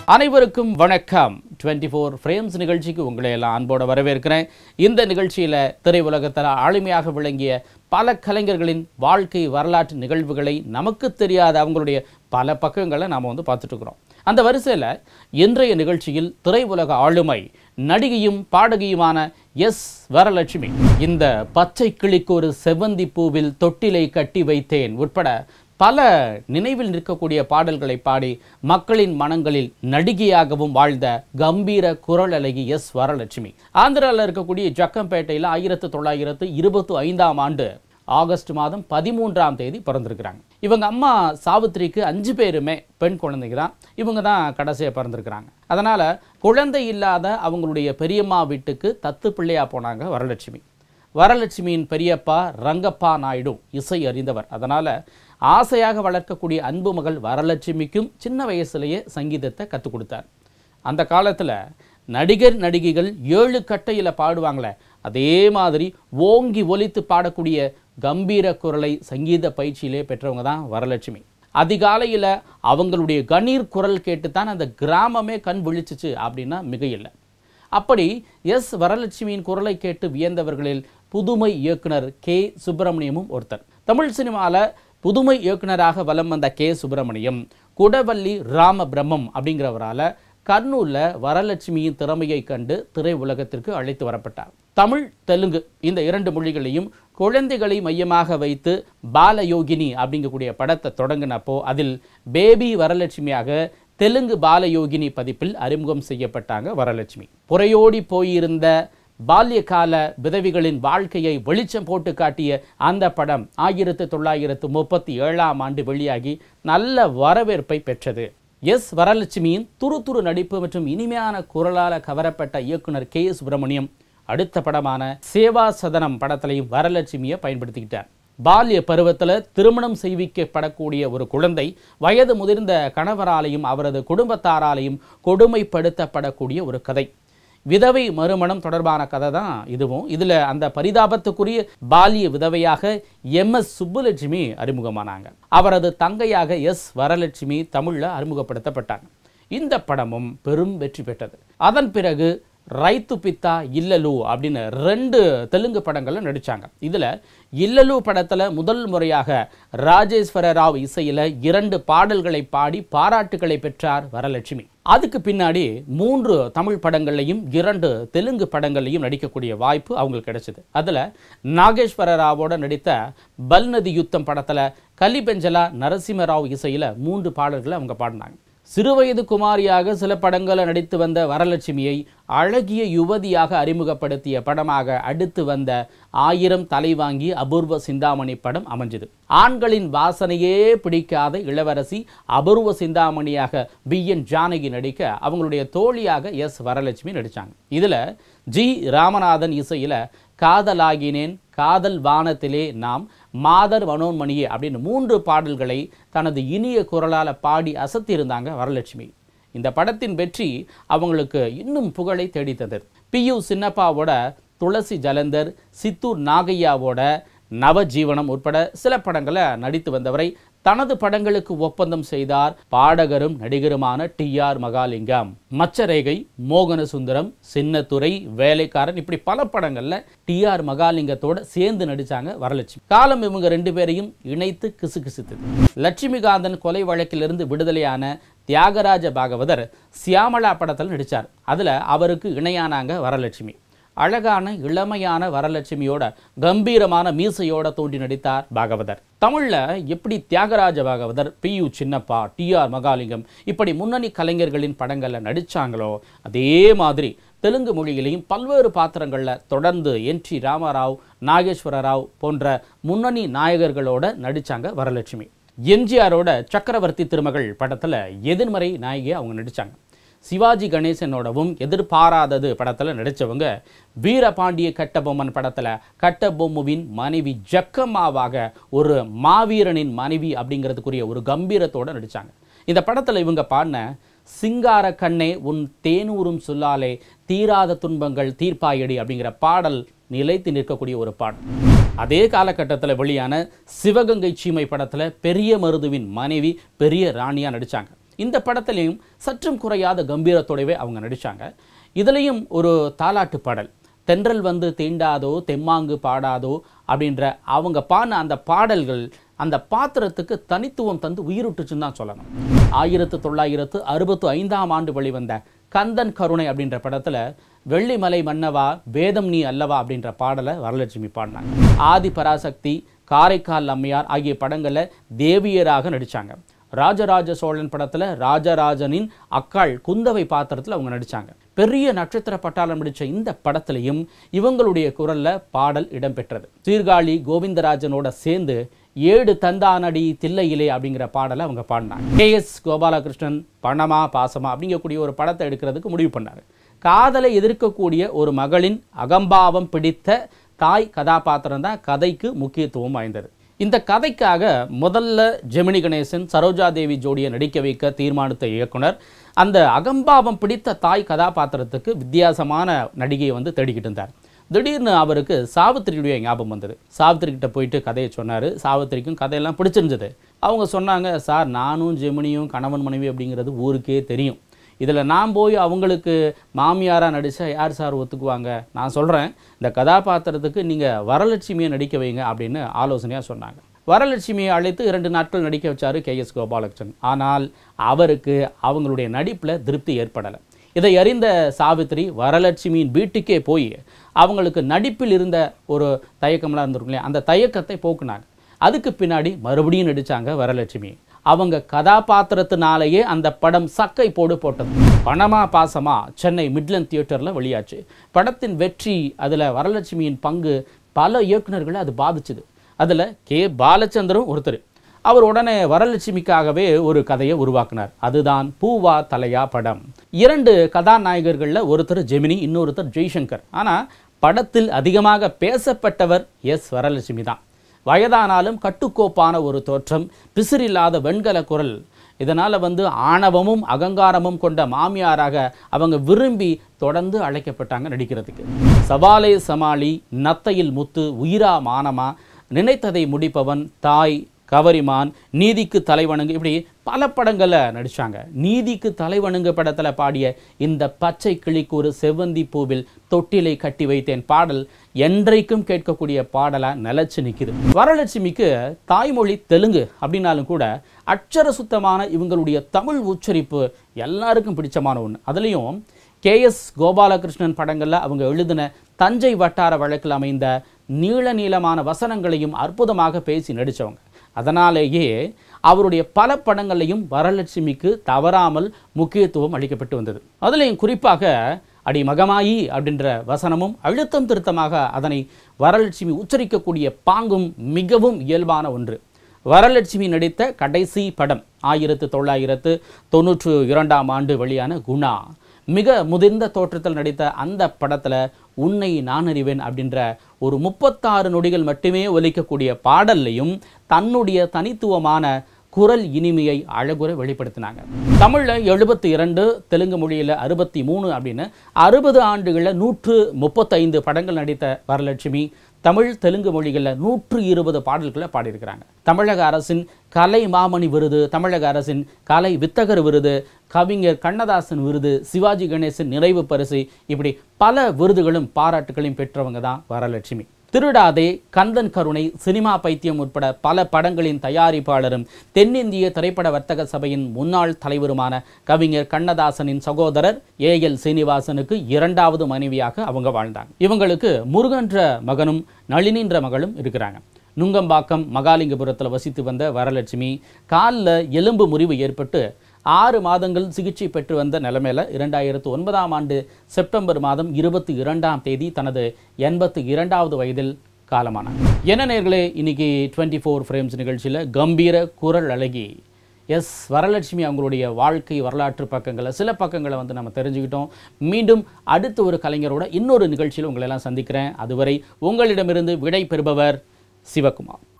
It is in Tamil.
அனைவருக்கும் வணக்கம் 24 ஃபோர் ஃப்ரேம்ஸ் நிகழ்ச்சிக்கு உங்களை எல்லாம் அன்போடு வரவேற்கிறேன் இந்த நிகழ்ச்சியில் திரையுலகத்தில் ஆளுமையாக விளங்கிய பல கலைஞர்களின் வாழ்க்கை வரலாற்று நிகழ்வுகளை நமக்கு தெரியாத அவங்களுடைய பல பக்கங்களை நாம் வந்து பார்த்துட்டு இருக்கிறோம் அந்த வரிசையில் இன்றைய நிகழ்ச்சியில் திரையுலக ஆளுமை நடிகையும் பாடகியுமான எஸ் வரலட்சுமி இந்த பச்சை கிளிக்கு ஒரு செவ்வந்தி பூவில் தொட்டிலை கட்டி வைத்தேன் உட்பட பல நினைவில் நிற்கக்கூடிய பாடல்களை பாடி மக்களின் மனங்களில் நடிகையாகவும் வாழ்ந்த கம்பீர குரல் அழகி எஸ் வரலட்சுமி ஆந்திராவில் இருக்கக்கூடிய ஜக்கம்பேட்டையில் ஆயிரத்து தொள்ளாயிரத்து இருபத்தி ஐந்தாம் ஆண்டு ஆகஸ்ட் மாதம் பதிமூன்றாம் தேதி பிறந்திருக்கிறாங்க இவங்க அம்மா சாவித்திரிக்கு அஞ்சு பேருமே பெண் குழந்தைங்க தான் இவங்க தான் கடைசியாக பிறந்திருக்கிறாங்க அதனால் குழந்தை இல்லாத அவங்களுடைய பெரியம்மா வீட்டுக்கு தத்து பிள்ளையா போனாங்க வரலட்சுமி வரலட்சுமியின் பெரியப்பா ரங்கப்பா நாயுடு இசை அறிந்தவர் அதனால் ஆசையாக வளர்க்கக்கூடிய அன்பு மகள் வரலட்சுமிக்கும் சின்ன வயசுலேயே சங்கீதத்தை கற்றுக் கொடுத்தார் அந்த காலத்தில் நடிகர் நடிகைகள் ஏழு கட்டையில் பாடுவாங்களே அதே மாதிரி ஓங்கி ஒலித்து பாடக்கூடிய கம்பீர குரலை சங்கீத பயிற்சியிலே பெற்றவங்க தான் வரலட்சுமி அதிகாலையில் அவங்களுடைய கணீர் குரல் கேட்டு தான் அந்த கிராமமே கண் விழிச்சிச்சு அப்படின்னா மிகையில்லை அப்படி எஸ் வரலட்சுமியின் குரலை கேட்டு வியந்தவர்களில் புதுமை இயக்குனர் கே சுப்பிரமணியமும் ஒருத்தர் தமிழ் சினிமாவில் புதுமை இயக்குனராக வலம் வந்த கே சுப்பிரமணியம் குடவள்ளி ராம பிரம்மம் அப்படிங்கிறவரால் கர்னூலில் வரலட்சுமியின் திறமையை கண்டு திரை உலகத்திற்கு அழைத்து வரப்பட்டார் தமிழ் தெலுங்கு இந்த இரண்டு மொழிகளையும் குழந்தைகளை மையமாக வைத்து பாலயோகினி அப்படிங்கக்கூடிய படத்தை தொடங்கினப்போ அதில் பேபி வரலட்சுமியாக தெலுங்கு பாலயோகினி பதிப்பில் அறிமுகம் செய்யப்பட்டாங்க வரலட்சுமி புறையோடி போயிருந்த பால்யகால விதவிகளின் வாழ்க்கையை வெளிச்சம் போட்டு காட்டிய அந்த படம் ஆயிரத்து தொள்ளாயிரத்து முப்பத்தி ஏழாம் ஆண்டு வெளியாகி நல்ல வரவேற்பை பெற்றது எஸ் வரலட்சுமியின் துரு துரு நடிப்பு மற்றும் இனிமையான குரலால் கவரப்பட்ட இயக்குனர் கே சுப்பிரமணியம் அடுத்த படமான சேவா சதனம் படத்திலையும் வரலட்சுமியை பயன்படுத்திக்கிட்டார் பால்ய பருவத்தில் திருமணம் செய்விக்கப்படக்கூடிய ஒரு குழந்தை வயது முதிர்ந்த கணவராலையும் அவரது குடும்பத்தாராலையும் கொடுமைப்படுத்தப்படக்கூடிய ஒரு கதை விதவை மறுமணம் தொடர்பான கதை தான் இதுவும் இதில் அந்த பரிதாபத்துக்குரிய பாலிய விதவையாக எம் எஸ் சுப்புலட்சுமி அறிமுகமானாங்க அவரது தங்கையாக எஸ் வரலட்சுமி தமிழில் அறிமுகப்படுத்தப்பட்டாங்க இந்த படமும் பெரும் வெற்றி பெற்றது அதன் பிறகு ரைத்து பித்தா இல்லலு அப்படின்னு ரெண்டு தெலுங்கு படங்களில் நடித்தாங்க இதில் இல்லலு படத்தில் முதல் முறையாக ராஜேஸ்வர ராவ் இசையில் இரண்டு பாடல்களை பாடி பாராட்டுகளை பெற்றார் வரலட்சுமி அதுக்கு பின்னாடி மூன்று தமிழ் படங்கள்லையும் இரண்டு தெலுங்கு படங்கள்லையும் நடிக்கக்கூடிய வாய்ப்பு அவங்களுக்கு கிடைச்சது அதில் நாகேஸ்வர ராவோட நடித்த பல்நதி யுத்தம் படத்தில் கலிபெஞ்சலா நரசிம்மராவ் இசையில் மூன்று பாடல்களை அவங்க பாடினாங்க சிறுவயது குமாரியாக சில படங்களில் நடித்து வந்த வரலட்சுமியை அழகிய யுவதியாக அறிமுகப்படுத்திய படமாக அடுத்து வந்த ஆயிரம் தலைவாங்கி அபூர்வ சிந்தாமணி படம் அமைஞ்சது ஆண்களின் வாசனையே பிடிக்காத இளவரசி அபூர்வ சிந்தாமணியாக பி என் ஜானகி நடிக்க அவங்களுடைய தோழியாக எஸ் வரலட்சுமி நடித்தாங்க இதில் ஜி ராமநாதன் இசையில் காதலாகினேன் காதல் வானத்திலே நாம் மாதர் மனோன்மணியே அப்படின்னு மூன்று பாடல்களை தனது இனிய குரலால் பாடி அசத்தியிருந்தாங்க வரலட்சுமி இந்த படத்தின் வெற்றி அவங்களுக்கு இன்னும் புகழை தேடித்தது பி யு சின்னப்பாவோட துளசி ஜலந்தர் சித்தூர் நாகையாவோட நவஜீவனம் உட்பட சில படங்களை நடித்து வந்தவரை தனது படங்களுக்கு ஒப்பந்தம் செய்தார் பாடகரும் நடிகருமான டி ஆர் மகாலிங்கம் மச்சரேகை மோகன சுந்தரம் சின்னத்துறை வேலைக்காரன் இப்படி பல படங்கள்ல டி ஆர் மகாலிங்கத்தோட சேர்ந்து நடிச்சாங்க வரலட்சுமி காலம் இவங்க ரெண்டு பேரையும் இணைத்து கிசுகிசுத்தது லட்சுமிகாந்தன் கொலை வழக்கிலிருந்து விடுதலையான தியாகராஜ பாகவதர் சியாமலா படத்தில் நடித்தார் அதில் அவருக்கு இணையானாங்க வரலட்சுமி அழகான இளமையான வரலட்சுமியோட கம்பீரமான மீசையோட தோன்றி நடித்தார் பாகவதர் தமிழில் எப்படி Thyagaraja Bhagavathar P U Chinnappa T R Mahalingam இப்படி முன்னணி கலைஞர்களின் படங்களில் நடித்தாங்களோ அதே மாதிரி தெலுங்கு மொழியிலையும் பல்வேறு பாத்திரங்களில் தொடர்ந்து என் டி ராமராவ் நாகேஸ்வர ராவ் போன்ற முன்னணி நாயகர்களோட நடித்தாங்க வரலட்சுமி எம்ஜிஆரோட சக்கரவர்த்தி திருமகள் படத்தில் எதிர்மறை நாயகி அவங்க நடித்தாங்க சிவாஜி கணேசனோடவும் எதிர்பாராதது படத்தில் நடித்தவங்க வீரபாண்டிய கட்டபொம்மன் படத்தில் கட்டபொம்முவின் மனைவி ஜக்கம்மாவாக ஒரு மாவீரனின் மனைவி அப்படிங்கிறதுக்குரிய ஒரு கம்பீரத்தோடு நடித்தாங்க இந்த படத்தில் இவங்க பாடின சிங்கார கண்ணே உன் தேனூரும் சொல்லாலே தீராத துன்பங்கள் தீர்ப்பாயடி அப்படிங்கிற பாடல் நிலைத்து நிற்கக்கூடிய ஒரு பாடல் அதே காலகட்டத்தில் வெளியான சிவகங்கை சீமை படத்தில் பெரிய மருதுவின் மனைவி பெரிய ராணியாக நடித்தாங்க இந்த படத்துலையும் சற்றும் குறையாத கம்பீரத்தோடவே அவங்க நடிச்சாங்க இதுலேயும் ஒரு தாலாட்டு பாடல் தென்றல் வந்து தீண்டாதோ தெம்மாங்கு பாடாதோ அப்படின்ற அவங்க பாடின அந்த பாடல்கள் அந்த பாத்திரத்துக்கு தனித்துவம் தந்து உயிரூட்டுச்சுன்னு தான் சொல்லணும் ஆயிரத்து தொள்ளாயிரத்து அறுபத்து ஐந்தாம் ஆண்டு வெளிவந்த கந்தன் கருணை அப்படின்ற படத்தில் வெள்ளிமலை மன்னவா வேதம் நீ அல்லவா அப்படின்ற பாடலை வரலட்சுமி பாடினாங்க ஆதி பராசக்தி காரைக்கால் அம்மையார் ஆகிய படங்களில் தேவியராக நடித்தாங்க ராஜராஜ சோழன் படத்தில் ராஜராஜனின் அக்காள் குந்தவை பாத்திரத்தில் அவங்க நடித்தாங்க பெரிய நட்சத்திர பட்டாளம் நடித்த இந்த படத்திலையும் இவங்களுடைய குரல்ல பாடல் இடம்பெற்றது சீர்காழி கோவிந்தராஜனோட சேர்ந்து ஏடு தந்தானடி தில்லையிலே அப்படிங்கிற பாடலை அவங்க பாடினாங்க கே எஸ் கோபாலகிருஷ்ணன் பணமா பாசமா அப்படிங்கக்கூடிய ஒரு படத்தை எடுக்கிறதுக்கு முடிவு பண்ணார் காதலை எதிர்க்கக்கூடிய ஒரு மகளின் அகம்பாவம் பிடித்த தாய் கதாபாத்திரம் தான் கதைக்கு முக்கியத்துவம் வாய்ந்தது இந்த கதைக்காக முதல்ல ஜெமினி கணேசன் சரோஜா தேவி ஜோடியை நடிக்க வைக்க தீர்மானித்த இயக்குனர் அந்த அகம்பாவம் பிடித்த தாய் கதாபாத்திரத்துக்கு வித்தியாசமான நடிகையை வந்து தேடிக்கிட்டு இருந்தார் திடீர்னு அவருக்கு சாவித்திரியுடைய ஞாபகம் வந்தது சாவித்திரி கிட்ட போயிட்டு கதையை சொன்னார் சாவித்திரிக்கும் கதையெல்லாம் பிடிச்சிருந்தது அவங்க சொன்னாங்க சார் நானும் ஜெமினியும் கணவன் மனைவி அப்படிங்கிறது ஊருக்கே தெரியும் இதில் நான் போய் அவங்களுக்கு மாமியாராக நடித்தா யார் சார் ஒத்துக்குவாங்க நான் சொல்கிறேன் இந்த கதாபாத்திரத்துக்கு நீங்கள் வரலட்சுமியை நடிக்க வைங்க அப்படின்னு ஆலோசனையாக சொன்னாங்க வரலட்சுமியை அழைத்து இரண்டு நாட்கள் நடிக்க வச்சார் கே எஸ் கோபாலகிருஷ்ணன் ஆனால் அவருக்கு அவங்களுடைய நடிப்பில் திருப்தி ஏற்படலை இதை அறிந்த சாவித்திரி வரலட்சுமியின் வீட்டுக்கே போய் அவங்களுக்கு நடிப்பில் இருந்த ஒரு தயக்கம்லாம் இருந்திருக்கும் இல்லையா அந்த தயக்கத்தை போக்குனாங்க அதுக்கு பின்னாடி மறுபடியும் நடித்தாங்க வரலட்சுமி அவங்க கதாபாத்திரத்தினாலேயே அந்த படம் சக்கை போடு போட்டது பணமா பாசமா சென்னை மிட்லண்ட் தியேட்டரில் வெளியாச்சு படத்தின் வெற்றி அதில் வரலட்சுமியின் பங்கு பல இயக்குனர்களை அது பாதிச்சுது அதில் கே பாலச்சந்திரும் ஒருத்தர் அவர் உடனே வரலட்சுமிக்காகவே ஒரு கதையை உருவாக்கினார் அதுதான் பூவா தலையா படம் இரண்டு கதாநாயகர்களில் ஒருத்தர் ஜெமினி இன்னொருத்தர் ஜெய்சங்கர் ஆனால் படத்தில் அதிகமாக பேசப்பட்டவர் எஸ் வரலட்சுமி தான் வயதானாலும் கட்டுக்கோப்பான ஒரு தோற்றம் பிசிறில்லாத வெண்கல குரல் இதனால் வந்து ஆணவமும் அகங்காரமும் கொண்ட மாமியாராக அவங்க விரும்பி தொடர்ந்து அழைக்கப்பட்டாங்க நடிக்கிறதுக்கு சவாலே சமாளி நத்தையில் முத்து உயிரா மானமா நினைத்ததை முடிப்பவன் தாய் கவரிமான் நீதிக்கு தலைவணங்கு இப்படி பல படங்களில் நடித்தாங்க நீதிக்கு தலைவணங்கு படத்தில் பாடிய இந்த பச்சை கிளிக்கு ஒரு செவ்வந்தி பூவில் தொட்டிலை கட்டி வைத்தேன் பாடல் என்றைக்கும் கேட்கக்கூடிய பாடலாக நிலச்சி நிற்கிது வரலட்சுமிக்கு தாய்மொழி தெலுங்கு அப்படின்னாலும் கூட அட்சர சுத்தமான இவங்களுடைய தமிழ் உச்சரிப்பு எல்லாருக்கும் பிடிச்சமான ஒன்று அதுலேயும் கே எஸ் கோபாலகிருஷ்ணன் படங்களில் அவங்க எழுதின தஞ்சை வட்டார வழக்கில் அமைந்த நீள நீளமான வசனங்களையும் அற்புதமாக பேசி நடித்தவங்க அதனாலேயே அவருடைய பல படங்களையும் வரலட்சுமிக்கு தவறாமல் முக்கியத்துவம் அளிக்கப்பட்டு வந்தது அதுலேயும் குறிப்பாக அடி மகமாயி அப்படின்ற வசனமும் அழுத்தம் திருத்தமாக அதனை வரலட்சுமி உச்சரிக்கக்கூடிய பாங்கும் மிகவும் இயல்பான ஒன்று வரலட்சுமி நடித்த கடைசி படம் ஆயிரத்து தொள்ளாயிரத்து தொண்ணூற்று இரண்டாம் ஆண்டு வெளியான குணா மிக முதிர்ந்த தோற்றத்தில் நடித்த அந்த படத்தில் உன்னை நான் அறிவேன் அப்படின்ற ஒரு முப்பத்தாறு நொடிகள் மட்டுமே ஒலிக்கக்கூடிய பாடல்லையும் தன்னுடைய தனித்துவமான குரல் இனிமையை அழகுற வெளிப்படுத்தினாங்க தமிழில் எழுபத்தி இரண்டு தெலுங்கு மொழியில் அறுபத்தி மூணு அப்படின்னு அறுபது ஆண்டுகளில் நூற்று முப்பத்தைந்து படங்கள் நடித்த வரலட்சுமி தமிழ் தெலுங்கு மொழிகளில் நூற்று இருபது பாடல்களை பாடியிருக்கிறாங்க தமிழக அரசின் கலை மாமணி விருது தமிழக அரசின் கலை வித்தகர் விருது கவிஞர் கண்ணதாசன் விருது சிவாஜி கணேசன் நிறைவு பரிசு இப்படி பல விருதுகளும் பாராட்டுகளையும் பெற்றவங்க தான் வரலட்சுமி திருடாதே கந்தன் கருணை சினிமா பைத்தியம் உட்பட பல படங்களின் தயாரிப்பாளரும் தென்னிந்திய திரைப்பட வர்த்தக சபையின் முன்னாள் தலைவருமான கவிஞர் கண்ணதாசனின் சகோதரர் ஏ எல் சீனிவாசனுக்கு இரண்டாவது மனைவியாக அவங்க வாழ்ந்தாங்க இவங்களுக்கு முருகன்ற மகனும் நளினின்ற மகளும் இருக்கிறாங்க நுங்கம்பாக்கம் மகாலிங்கபுரத்தில் வசித்து வந்த வரலட்சுமி காலில் எலும்பு முறிவு ஏற்பட்டு ஆறு மாதங்கள் சிகிச்சை பெற்று வந்த நிலைமையில் இரண்டாயிரத்து ஒன்பதாம் ஆண்டு செப்டம்பர் மாதம் இருபத்தி இரண்டாம் தேதி தனது எண்பத்து இரண்டாவது வயதில் காலமானார் என்ன நேர்களே இன்னைக்கு டுவெண்ட்டி ஃபோர் ஃப்ரேம்ஸ் நிகழ்ச்சியில் கம்பீர குரல் அழகி எஸ் வரலட்சுமி அவங்களுடைய வாழ்க்கை வரலாற்று பக்கங்களை சில பக்கங்களை வந்து நம்ம தெரிஞ்சுக்கிட்டோம் மீண்டும் அடுத்த ஒரு கலைஞரோட இன்னொரு நிகழ்ச்சியில் உங்களை எல்லாம் சந்திக்கிறேன் அதுவரை உங்களிடமிருந்து விடை பெறுபவர் சிவகுமார்